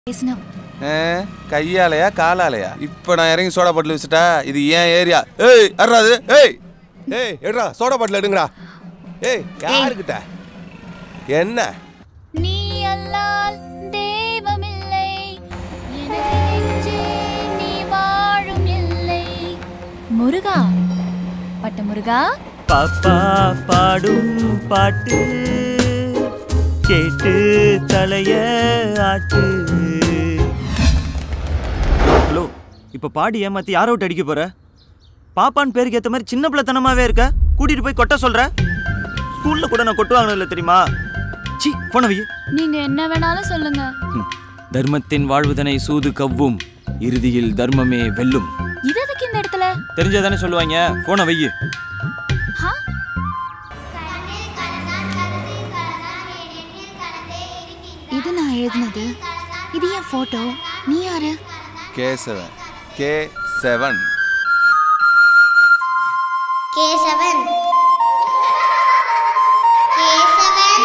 பேசணும் ஆ, கையாலையா காலாலையா இப்ப நான் இறங்கி சோடா பாட்டில் வச்சுட்டா இது ஏன் ஏரியா ஏய் அட்ரா அது ஏய் ஏய் எடுறா சோடா பாட்டில் எடுங்கடா ஏய் யாருக்கிட்ட என்ன நீ அல்லால் தெய்வமில்லை எனது நெஞ்சே நீ வாழும் எல்லை முருகா பட்ட முருகா பாப்பா பாடும் பாட்டு கேட்டு தலைய ஆட்டு ஹலோ இப்போ பாடி ஏமாத்தி யாரை விட்டு அடிக்க போற பாப்பான்னு பேருக்கு ஏற்ற மாதிரி சின்ன பிள்ளைத்தனமாவே இருக்க கூட்டிட்டு போய் கொட்ட சொல்ற ஸ்கூல்ல கூட நான் கொட்டு வாங்கினது இல்லை தெரியுமா சி போன வை நீங்க என்ன வேணாலும் சொல்லுங்க தர்மத்தின் வாழ்வுதனை சூது கவ்வும் இறுதியில் தர்மமே வெல்லும் இது எதுக்கு இந்த இடத்துல தெரிஞ்சதானே சொல்லுவாங்க போன வை ஹா இது நான் எழுதினது இது என் போட்டோ நீ யாரு K seven K seven Kesavan Kesavan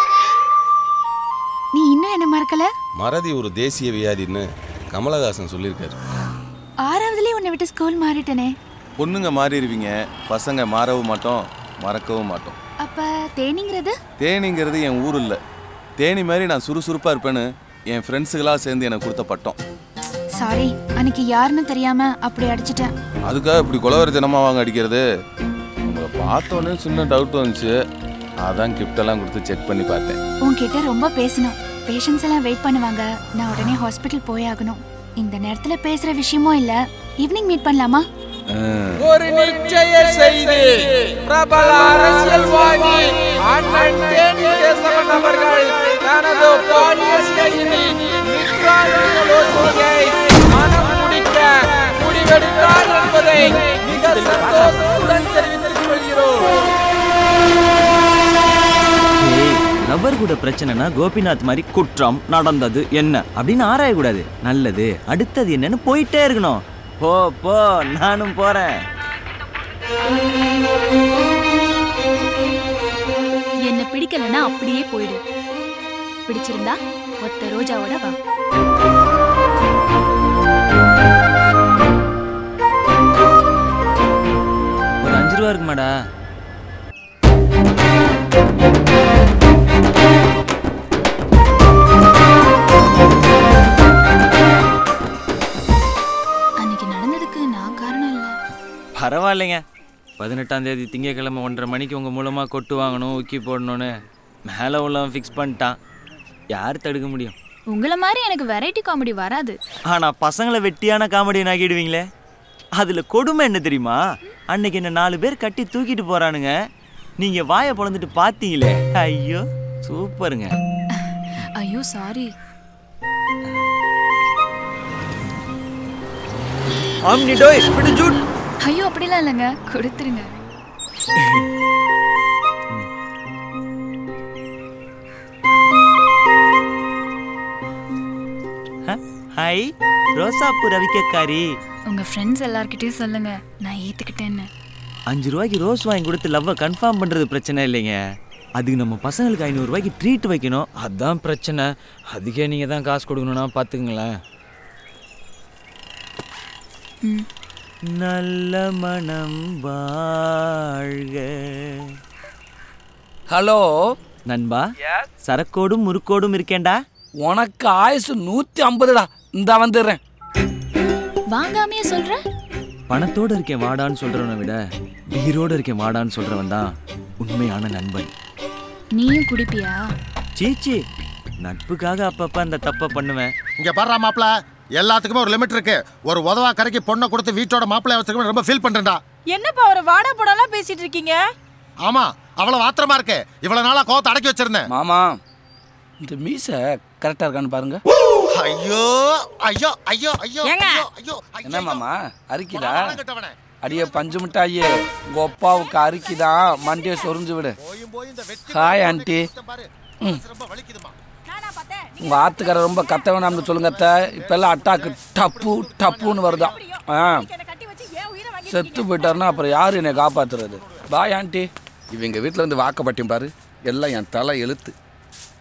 நீ இன்னும் என்ன மறக்கல மறதி ஒரு தேசிய வியாதின்னு கமலஹாசன் சொல்லியிருக்காரு ஆறாவதுலயே உன்னை விட்டு ஸ்கூல் மாறிட்டனே பொண்ணுங்க மாறிடுவீங்க பசங்க மாறவும் மாட்டோம் மறக்கவும் மாட்டோம் அப்ப தேனிங்கிறது தேனிங்கிறது என் ஊர் இல்லை தேனி மாதிரி நான் சுறுசுறுப்பாக இருப்பேன்னு என் ஃப்ரெண்ட்ஸுகளாக சேர்ந்து எனக்கு கொடுத்த பட்டம் சாரி அன்னைக்கு யாருன்னு தெரியாம அப்படி அடிச்சிட்டேன் அதுக்காக இப்படி குலவரி தினமாக வாங்க அடிக்கிறது உங்களை பார்த்தோன்னே சின்ன டவுட் வந்துச்சு அதான் கிஃப்டெல்லாம் கொடுத்து செக் பண்ணி பார்த்தேன் உன்கிட்ட ரொம்ப பேசணும் பேஷண்ட்ஸ் எல்லாம் வெயிட் பண்ணுவாங்க நான் உடனே ஹாஸ்பிட்டல் போய் ஆகணும் இந்த நேரத்துல பேசுற விஷயமும் இல்ல ஈவினிங் மீட் பண்ணலாமா ஒரு நிச்சய செய்தி பிரபல அரசியல்வாதி அண்ணன் தேனி கேசவன் அவர்கள் தனது பாலியல் கைதி மித்ராவின் யோசனையை மனம் முடிக்க முடிவெடுத்தார் என்பதை மிக சந்தோஷத்துடன் தெரிவித்துக் கொள்கிறோம் லவர் கூட பிரச்சனைனா கோபிநாத் மாதிரி குற்றம் நடந்தது என்ன அப்படின்னு ஆராயக்கூடாது நல்லது அடுத்தது என்னன்னு போயிட்டே இருக்கணும் போ போ நானும் போறேன் என்ன பிடிக்கலன்னா அப்படியே போயிடு பிடிச்சிருந்தா ஒத்த ரோஜாவோட வா ஒரு அஞ்சு ரூபா இருக்குமாடா அன்னைக்கு நடந்ததுக்கு நான் காரணம் இல்ல பரவாயில்லைங்க பதினெட்டாம் தேதி திங்கக்கிழமை ஒன்றரை மணிக்கு உங்கள் மூலமாக கொட்டு வாங்கணும் ஊக்கி போடணும்னு மேலே உள்ளவன் ஃபிக்ஸ் பண்ணிட்டான் யார் தடுக்க முடியும் உங்கள மாதிரி எனக்கு வெரைட்டி காமெடி வராது ஆனால் பசங்களை வெட்டியான காமெடியன் ஆக்கிடுவீங்களே அதில் கொடுமை என்ன தெரியுமா அன்னைக்கு என்ன நாலு பேர் கட்டி தூக்கிட்டு போறானுங்க நீங்கள் வாயை பொழந்துட்டு பார்த்தீங்களே ஐயோ சூப்பருங்க ஐயோ சாரி ஆம்னி டோய் இப்படி ஜூட் ஐயோ அப்படிலாம் இல்லைங்க கொடுத்துருங்க ஹாய் ரோசாப்பூ ரவிக்கக்காரி உங்க ஃப்ரெண்ட்ஸ் எல்லார்கிட்டயும் சொல்லுங்க நான் ஏத்துக்கிட்டேன்னு அஞ்சு ரூபாய்க்கு ரோஸ் வாங்கி கொடுத்து லவ்வை கன்ஃபார்ம் பண்ணுறது பிரச்சனை இல்லைங்க அதுக்கு நம்ம பசங்களுக்கு ஐநூறுரூவாய்க்கு ட்ரீட் வைக்கணும் அதான் பிரச்சனை அதுக்கே நீங்கள் தான் காசு கொடுக்கணும்னா பார்த்துக்குங்களேன் ம் நல்ல மனம் வாழ்க ஹலோ நண்பா சரக்கோடும் முறுக்கோடும் இருக்கேன்டா உனக்கு ஆயுசு நூத்தி ஐம்பதுடா இந்த வந்துடுறேன் வாங்காமையே சொல்ற பணத்தோட இருக்கேன் வாடான்னு சொல்றவனை விட உயிரோட இருக்கேன் வாடான்னு சொல்றவன் தான் உண்மையான நண்பன் நீயும் குடிப்பியா சீச்சி நட்புக்காக அப்பப்ப அந்த தப்பை பண்ணுவேன் இங்க பாடுறா மாப்பிள எல்லாத்துக்குமே ஒரு லிமிட் இருக்கு ஒரு உதவா கரைக்கு பொண்ணை கொடுத்து வீட்டோட மாப்பிள்ளை வச்சுக்கணும் ரொம்ப ஃபீல் பண்றேன்டா என்னப்பா ஒரு வாடா போடாலாம் பேசிட்டு இருக்கீங்க ஆமா அவ்வளவு ஆத்திரமா இருக்கு இவ்வளவு நாளா கோவத்தை அடக்கி வச்சிருந்தேன் மாமா இந்த மீசை கரெக்டா இருக்கான்னு பாருங்க ஐயோ ஐயோ ஐயோ ஐயோ ஏங்க? ஐயோ ஐயோ ஐயோ, என்ன மாமா அரிக்குதா மானம் கெட்டவனே. அடியே பஞ்சு மிட்டாயே உங்க அப்பாவுக்கு அரிக்குதான் மண்டியை சொரிஞ்சு விடு போயும் போய் இந்த வெட்டி ஹாய் ஆண்டி பாரு ரொம்ப வலிக்குதுமா உங்க ஆத்துக்காரர் ரொம்ப கத்த வேணாம்னு சொல்லுங்க அத்தை இப்பெல்லாம் அட்டாக்கு டப்பு டப்புன்னு வருதா ஆ செத்து போயிட்டாருன்னா அப்புறம் யார் என்னை காப்பாத்துறது பாய் ஆண்டி இவங்க வீட்டில் இருந்து வாக்கப்பட்டியும் பாரு எல்லாம் என் தலை எழுத்து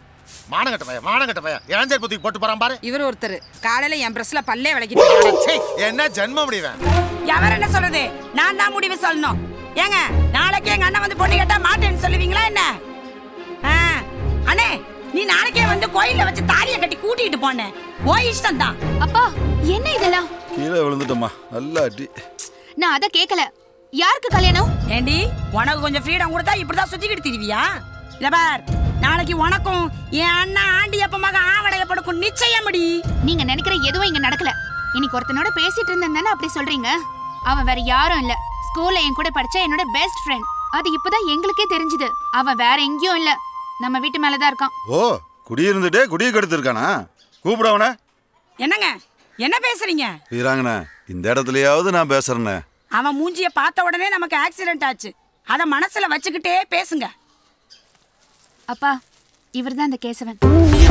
மானங்கட்ட பையன் மானங்கட்ட பையன் இளஞ்சர் புத்திக்கு போட்டு போறான் பாரு இவர் ஒருத்தர் காலையில என் பிரஸ்ல பல்லே விளக்கிட்டு சீ, என்ன ஜென்ம முடிவேன் எவர் என்ன சொல்றது நான் தான் முடிவு சொல்லணும் ஏங்க நாளைக்கே எங்க அண்ணன் வந்து பொண்ணு கேட்டா மாட்டேன்னு சொல்லுவீங்களா என்ன ஆ, அண்ணே நீ நாளைக்கே வந்து கோயில்ல வச்சு தாலியை கட்டி கூட்டிட்டு போனேன் ஓ இஷ்டம் தான் அப்பா என்ன இதெல்லாம் கீழே விழுந்துட்டோமா நல்லா அடி நான் அத கேக்கல யாருக்கு கல்யாணம் ஏண்டி உனக்கு கொஞ்சம் ஃப்ரீடம் கொடுத்தா இப்படிதான் சுத்திக்கிட்டு திரிவியா இல்ல பார் நாளைக்கு உனக்கும் என் அண்ணன் ஆண்டி அப்பமாக ஆவடைய படுக்கும் நிச்சயமடி நீங்க நினைக்கிற எதுவும் இங்க நடக்கல இன்னைக்கு ஒருத்தனோட பேசிட்டு இருந்தேன் அப்படி சொல்றீங்க அவன் வேற யாரும் இல்ல ஸ்கூல்ல என் கூட படிச்ச என்னோட பெஸ்ட் ஃப்ரெண்ட் அது இப்பதான் எங்களுக்கே தெரிஞ்சது அவன் வேற எங்கேயும் இல்ல நம்ம வீட்டு மேலதான் இருக்கான் ஓ குடியிருந்துட்டே குடியை கெடுத்திருக்கானா கூப்பிடவன என்னங்க என்ன பேசுறீங்க வீராங்கண்ணே இந்த இடத்துலயாவது நான் பேசுறேண்ணே அவன் மூஞ்சிய பார்த்த உடனே நமக்கு ஆக்சிடென்ட் ஆச்சு அத மனசுல வச்சுக்கிட்டே பேசுங்க அப்பா இவர்தான் அந்த கேசவன்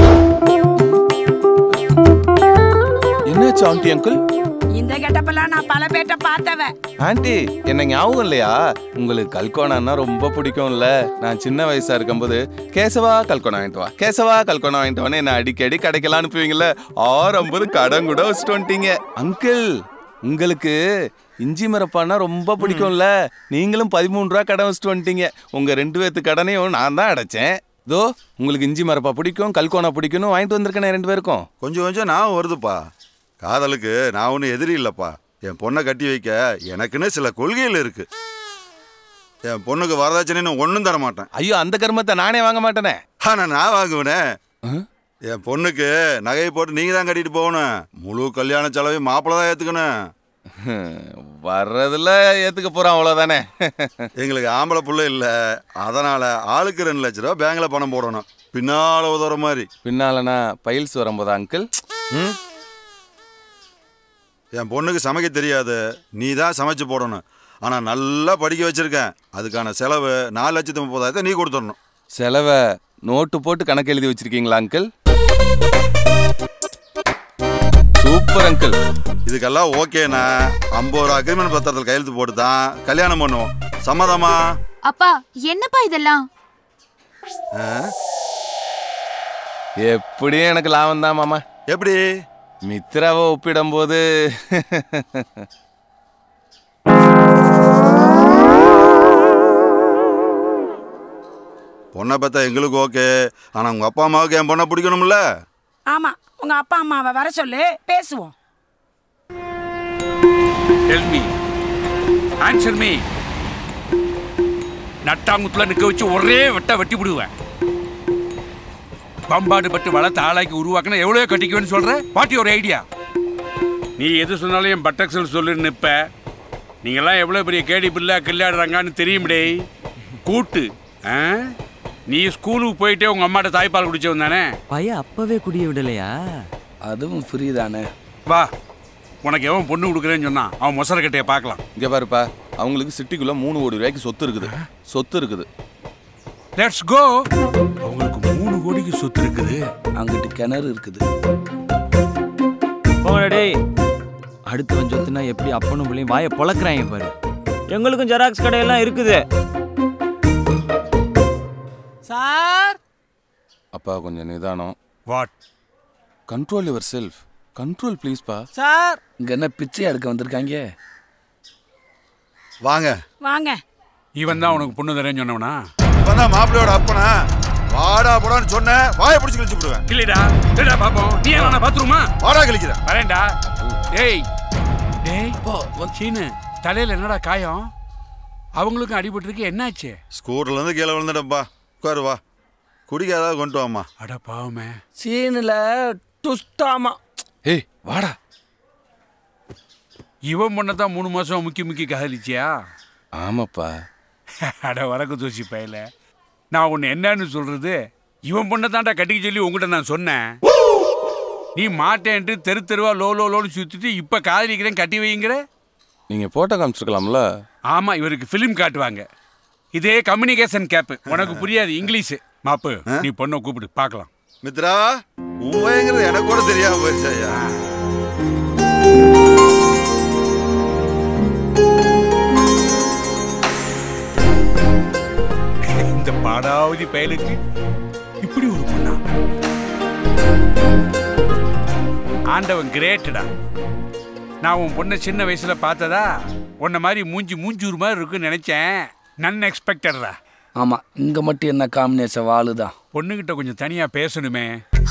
என்னாச்சு ஆண்டி அங்கிள் இந்த கெட்டப்பெல்லாம் நான் பல பேர்ட்ட பார்த்தவ ஆண்டி என்ன ஞாபகம் இல்லையா உங்களுக்கு கல்கோனான்னா ரொம்ப பிடிக்கும்ல நான் சின்ன வயசா இருக்கும்போது கேசவா கல்கோனா வாங்கிட்டு வா கேசவா கல்கோனா வாங்கிட்டு வான்னு என்ன அடிக்கடி கடைக்கெல்லாம் அனுப்புவீங்கல்ல ஆறம்பது கடன் கூட வச்சுட்டு வந்துட்டீங்க அங்கிள் உங்களுக்கு இஞ்சி மரப்பான்னா ரொம்ப பிடிக்கும்ல நீங்களும் பதிமூணு ரூபா கடன் வச்சுட்டு வந்துட்டீங்க உங்க ரெண்டு பேர்த்து கடனையும் நான் தான் அடைச்சேன் இதோ உங்களுக்கு இஞ்சி மரப்பா பிடிக்கும் கல்கோனா பிடிக்கும்னு வாங்கிட்டு வந்திருக்கேன் ரெண்டு பேருக்கும் கொஞ்சம் கொஞ்சம் நான் வருதுப்பா காதலுக்கு நான் ஒன்றும் எதிரி இல்லைப்பா என் பொண்ணை கட்டி வைக்க எனக்குன்னு சில கொள்கைகள் இருக்கு என் பொண்ணுக்கு வரதட்சணைன்னு ஒன்றும் தர மாட்டேன் ஐயோ அந்த கர்மத்தை நானே வாங்க மாட்டேனே ஆனால் நான் வாங்குவேனே என் பொண்ணுக்கு நகையை போட்டு நீங்கள் தான் கட்டிட்டு போகணும் முழு கல்யாண செலவையும் மாப்பிள்ளை தான் ஏற்றுக்கணும் வர்றதுல ஏத்துக்க போறான் அவ்வளவுதானே எங்களுக்கு ஆம்பளை புள்ள இல்லை அதனால் ஆளுக்கு ரெண்டு லட்ச ரூபா பேங்கில் பணம் போடணும் பின்னால் உதவுற மாதிரி பின்னாலனா பைல்ஸ் வரும்போதா அங்கிள் ம் என் பொண்ணுக்கு சமைக்க தெரியாது நீ தான் சமைச்சு போடணும் ஆனால் நல்லா படிக்க வச்சிருக்கேன் அதுக்கான செலவு நாலு லட்சத்து முப்பதாயிரத்தை நீ கொடுத்துடணும் செலவை நோட்டு போட்டு கணக்கு எழுதி வச்சிருக்கீங்களா அங்கிள் சூப்பர் அங்கிள் இதுக்கெல்லாம் ஓகேண்ணா ஐம்பது ரூபா அக்ரிமெண்ட் பத்திரத்தில் கையெழுத்து போட்டு தான் கல்யாணம் பண்ணுவோம் சம்மதமா அப்பா என்னப்பா இதெல்லாம் ஆ? எப்படியும் எனக்கு லாபம் தான் மாமா எப்படி மித்ராவை ஒப்பிடும்போது பொண்ணை பார்த்தா எங்களுக்கு ஓகே ஆனால் உங்கள் அப்பா அம்மாவுக்கு என் பொண்ணை பிடிக்கணும்ல ஆமா உங்க அப்பா அம்மாவை வர சொல்லு பேசுவோம் டெல் மீ ஆன்சர் மீ நட்டாங்குத்துல நிக்க வச்சு ஒரே வெட்ட வெட்டி விடுவேன் பம்பாடு பட்டு வளர்த்து ஆளாக்கி உருவாக்கினா எவ்வளோ கட்டிக்குவேன்னு சொல்ற வாட்டி ஒரு ஐடியா நீ எது சொன்னாலும் என் பட்டக்சல் சொல்லு நிப்ப நீங்கெல்லாம் எவ்வளோ பெரிய கேடி பிள்ளை கில்லாடுறாங்கன்னு தெரியும்டே கூட்டு ஆ? நீ ஸ்கூலுக்கு போயிட்டே உங்க அம்மாட்ட தாய்ப்பால் குடிச்சவன் தானே பையன் அப்பவே குடிய விடலையா அதுவும் ஃப்ரீ தானே வா உனக்கு எவன் பொண்ணு கொடுக்குறேன்னு சொன்னான் அவன் மொசர கட்டையை பார்க்கலாம் இங்க பாருப்பா அவங்களுக்கு சிட்டிக்குள்ள மூணு கோடி ரூபாய்க்கு சொத்து இருக்குது சொத்து இருக்குது லெட்ஸ் கோ அவங்களுக்கு மூணு கோடிக்கு சொத்து இருக்குது அங்கிட்டு கிணறு இருக்குது போங்கடா டேய் அடுத்தவன் சொத்துனா எப்படி அப்பனும் பிள்ளையும் வாயை பொளக்குறாங்க பாரு எங்களுக்கும் ஜெராக்ஸ் கடையெல்லாம் இருக்குது சார் அப்பா கொஞ்சம் நிதானம் what control yourself control ப்ளீஸ்ப்பா சார் இங்கே என்ன பிச்சை எடுக்க வந்திருக்காங்க வாங்க வாங்க இவன் தான் உனக்கு பொண்ணு தரேன்னு சொன்னவனா இவன் தான் மாப்பிள்ளையோட அப்பனா வாடா போடான்னு சொன்னேன் வாயை பிடிச்சி கழிச்சு விடுவேன் இல்லடா இல்லடா பாப்போம் நீ என்ன பாத்ரூமா வாடா கழிக்கிறேன் வரேன்டா ஏய் டேய் சீனு தலையில என்னடா காயம் அவங்களுக்கும் அடிபட்டிருக்கு என்னாச்சு ஸ்கூட்டர்ல இருந்து கீழே விழுந்துட்டப்பா உட்காரு வா குடிக்க ஏதாவது கொண்டு வாமா அட பாவமே சீனில் டுஸ்டாமா ஏய் வாடா இவன் பொண்ணை தான் மூணு மாசம் முக்கி முக்கி காதலிச்சியா ஆமாப்பா அட வரக்கு தூசி பயல நான் உன்னை என்னன்னு சொல்றது இவன் பொண்ணை தான்டா கட்டிக்க சொல்லி உங்ககிட்ட நான் சொன்னேன் நீ மாட்டேன்ட்டு தெரு தெருவா லோ லோ லோன்னு சுத்திட்டு இப்ப காதலிக்கிறேன் கட்டி வைங்கிற நீங்க போட்டோ காமிச்சிருக்கலாம்ல ஆமா இவருக்கு ஃபிலிம் காட்டுவாங்க இதே கம்யூனிகேஷன் கேப் உனக்கு புரியாது இங்கிலீஷ் மாப்பு நீ பொண்ணை கூப்பிடு பார்க்கலாம் மித்ரா உண்மைங்கிறது எனக்கு கூட தெரியாம போயிருச்சு ஐயா இந்த பாடாவதி பயலுக்கு இப்படி ஒரு பொண்ணா ஆண்டவன் கிரேட்டுடா நான் உன் பொண்ணை சின்ன வயசுல பார்த்ததா உன்னை மாதிரி மூஞ்சி மூஞ்சூர் மாதிரி இருக்குன்னு நினைச்சேன் நன் எக்ஸ்பெக்டடா ஆமாம் இங்கே மட்டும் என்ன காம்பினேஷன் வாளுதான் பொண்ணுகிட்ட கொஞ்சம் தனியா பேசணுமே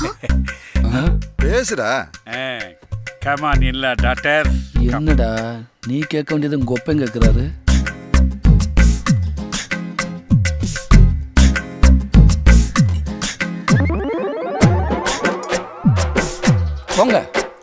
பேசுடா கமான் இல்ல டாக்டர் என்னடா நீ கேட்க வேண்டியது உங்க ஒப்பன் கேட்குறாரு போங்க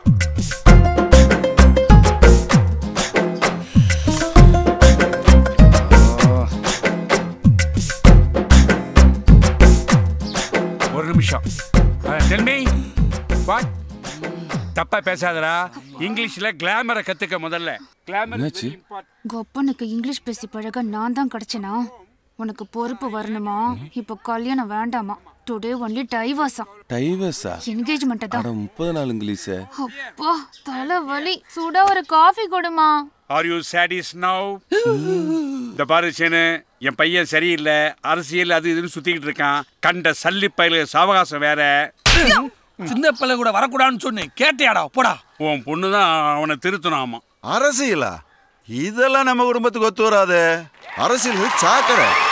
ஒரு நிமிஷம் டெல்மி வாட் தப்பா பேசாதடா இங்கிலீஷ்ல கிளாமரை கத்துக்க முதல்ல கிளாமர் என்னாச்சு? கொப்பனுக்கு இங்கிலீஷ் பேசி பழக நான் தான் கிடைச்சனா உனக்கு பொறுப்பு வரணுமா இப்போ கல்யாணம் வேண்டாமா டுடே ஒன்லி டைவர்ஸா டைவர்ஸா என்கேஜ்மெண்ட் தான் அட முப்பது நாள் இங்கிலீஷ அப்பா தலை வலி சுட ஒரு காஃபி கொடுமா ஆர் யூ சாடிஸ் நவ் இந்த பாரு சேனு என் பையன் சரியில்லை அரசியல் அது இதுன்னு சுத்திக்கிட்டு இருக்கான் கண்ட சல்லி பயில சாவகாசம் வேற சின்ன பிள்ளை கூட வரக்கூடாதுன்னு சொன்னேன் கேட்டியாடா போடா உன் பொண்ணு தான் அவனை திருத்தணும் ஆமா அரசியலா இதெல்லாம் நம்ம குடும்பத்துக்கு ஒத்து வராது அரசியல் சாக்கடை